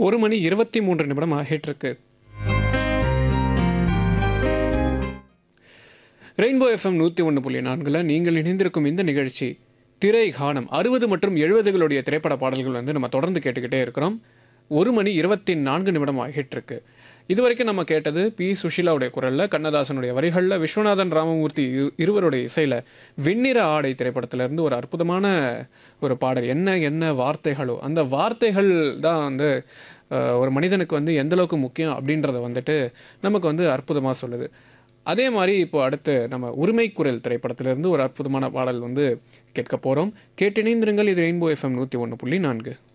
ஒரு மணி இருபத்தி மூன்று நிமிடம் ஆகிட்டிருக்கு ரெயின்போ எஃப்எம் நூற்றி ஒன்று புள்ளி நான்கில் நீங்கள் இணைந்திருக்கும் இந்த நிகழ்ச்சி திரை கானம் அறுபது மற்றும் எழுபதுகளுடைய திரைப்பட பாடல்கள் வந்து நம்ம தொடர்ந்து கேட்டுக்கிட்டே இருக்கிறோம் ஒரு மணி இருபத்தி நான்கு நிமிடம் ஆகிட்டு இருக்கு இது வரைக்கும் நம்ம கேட்டது பி சுஷீலாவுடைய குரலில் கண்ணதாசனுடைய வரிகளில் விஸ்வநாதன் ராமமூர்த்தி இரு- இருவருடைய இசையில் வெண்ணிற ஆடை திரைப்படத்திலிருந்து ஒரு அற்புதமான ஒரு பாடல் என்ன என்ன வார்த்தைகளோ அந்த வார்த்தைகள் தான் வந்து அஹ், ஒரு மனிதனுக்கு வந்து எந்த அளவுக்கு முக்கியம் அப்படின்றத வந்துட்டு நமக்கு வந்து அற்புதமாக சொல்லுது அதே மாதிரி இப்போ அடுத்து நம்ம உரிமை குரல் திரைப்படத்திலிருந்து ஒரு அற்புதமான பாடல் வந்து கேட்க போகிறோம் கேட்டிணைந்திருங்கள் இது ரெயின்போ எஃப்எம் நூற்றி ஒன்று புள்ளி நான்கு